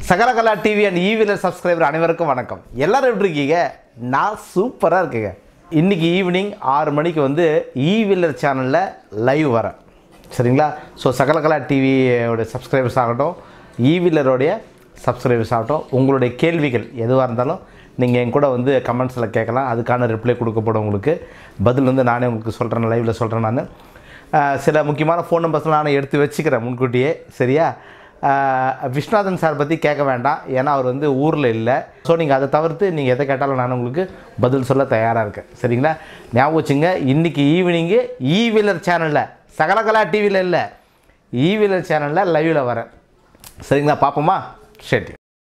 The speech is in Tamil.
சகலகலா டிவி அண்ட் ஈவிலர் சப்ஸ்கிரைபர் அனைவருக்கும் வணக்கம் எல்லாரும் எப்படி இருக்கீங்க நான் சூப்பராக இருக்குங்க இன்னைக்கு ஈவினிங் ஆறு மணிக்கு வந்து ஈவிலர் சேனலில் லைவ் வரேன் சரிங்களா ஸோ சகலகலா டிவியோட சப்ஸ்கிரைபர்ஸ் ஆகட்டும் ஈவிலருடைய சப்ஸ்கிரைபர்ஸ் ஆகட்டும் உங்களுடைய கேள்விகள் எதுவாக இருந்தாலும் நீங்கள் என் கூட வந்து கமெண்ட்ஸில் கேட்கலாம் அதுக்கான ரிப்ளை கொடுக்கப்படும் உங்களுக்கு பதில் வந்து நானே உங்களுக்கு சொல்கிறேன் லைவில் சொல்கிறேன் நான் ஆஹ் சில முக்கியமான ஃபோன் நம்பர்ஸ்லாம் நான் எடுத்து வச்சுக்கிறேன் முன்கூட்டியே சரியா ஆஹ் விஸ்வநாதன் சார் பற்றி கேட்க வேண்டாம் ஏன்னா அவர் வந்து ஊரில் இல்லை ஸோ நீங்கள் அதை தவிர்த்து நீங்கள் எதை கேட்டாலும் நான் உங்களுக்கு பதில் சொல்ல தயாராக இருக்கேன் சரிங்களா ஞாபகம் வச்சுங்க இன்றைக்கி ஈவினிங்கு ஈவிலர் சேனலில் சகலகலா டிவியில் இல்லை ஈவிலர் சேனலில் லைவில் வரேன் சரிங்களா பார்ப்போமா சரி